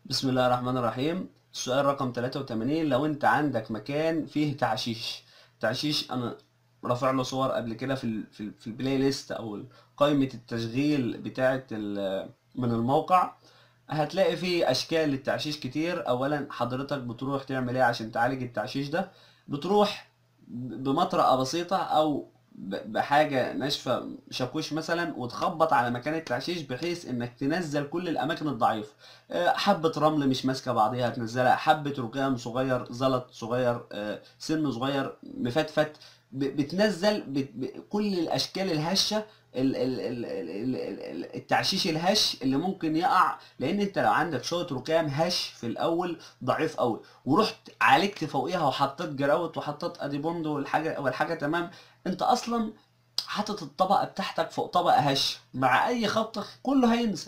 بسم الله الرحمن الرحيم السؤال رقم 83 لو انت عندك مكان فيه تعشيش تعشيش انا رافع له صور قبل كده في ال في, ال في البلاي ليست او قائمة التشغيل بتاعة ال- من الموقع هتلاقي فيه اشكال للتعشيش كتير اولا حضرتك بتروح تعمل ايه عشان تعالج التعشيش ده بتروح ب- بمطرقة بسيطة او ب- بحاجة ناشفة شاكوش مثلا وتخبط على مكان التعشيش بحيث انك تنزل كل الاماكن الضعيفة آه، حبة رمل مش ماسكة بعضيها هتنزلها حبة ركام صغير زلط صغير آه، سن صغير مفتفت ب- بتنزل بت- ب- كل الاشكال الهشة ال- ال- ال- ال- ال- ال- التعشيش الهش اللي ممكن يقع لان انت لو عندك شوية ركام هش في الاول ضعيف قوي ورحت عالجت فوقيها وحطيت جراوت وحطيت اديبوند والحاجة والحاجة تمام انت اصلا حاطط الطبقة بتاعتك فوق طبقة هش مع اي خبطة كله هينزل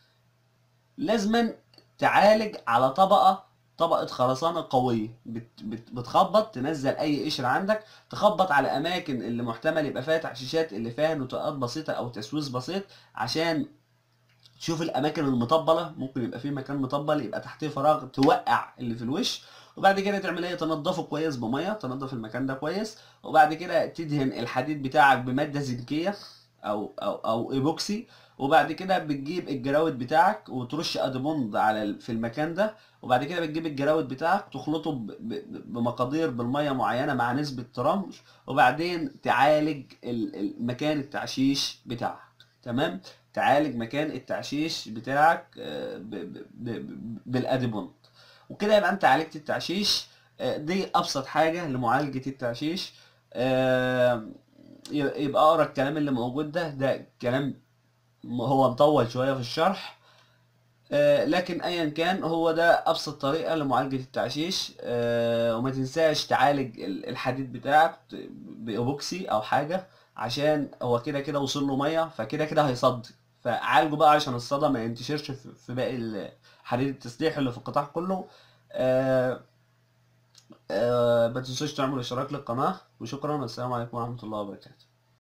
لازما تعالج على طبقة طبقة خرسانة قوية بت بت بتخبط تنزل أي قشر عندك تخبط على أماكن اللي محتمل يبقى فيها تعشيشات اللي فيها نطاقات بسيطة أو تسويس بسيط عشان تشوف الأماكن المطبلة ممكن يبقى في مكان مطبل يبقى تحتيه فراغ توقع اللي في الوش وبعد كده تعمل ايه تنضفه كويس بميه تنضف المكان ده كويس وبعد كده تدهن الحديد بتاعك بماده زنكيه او او او ايبوكسي وبعد كده بتجيب الجراود بتاعك وترش اديبوند على ال- في المكان ده وبعد كده بتجيب الجراود بتاعك تخلطه ب- ب- بمقادير بالميه معينه مع نسبه رمل وبعدين تعالج ال- ال- مكان التعشيش بتاعك تمام تعالج مكان التعشيش بتاعك آه، ب- ب- ب- بالاديبوند وكده يبقى انت عالجت التعشيش آه، دي ابسط حاجه لمعالجه التعشيش آه، يبقى اقرا الكلام اللي موجود ده ده كلام هو مطول شويه في الشرح آه، لكن ايا كان هو ده ابسط طريقه لمعالجه التعشيش آه، وما تنساش تعالج ال- الحديد بتاعك بايبوكسي او حاجه عشان هو كده كده وصل له ميه فكده كده هيصدي فعالجه بقى عشان الصدى ما ينتشرش في في باقي ال- حديد التسليح اللي في القطاع كله آه، آه، ما تنسوش تعملوا اشتراك للقناه وشكرا والسلام عليكم ورحمه الله وبركاته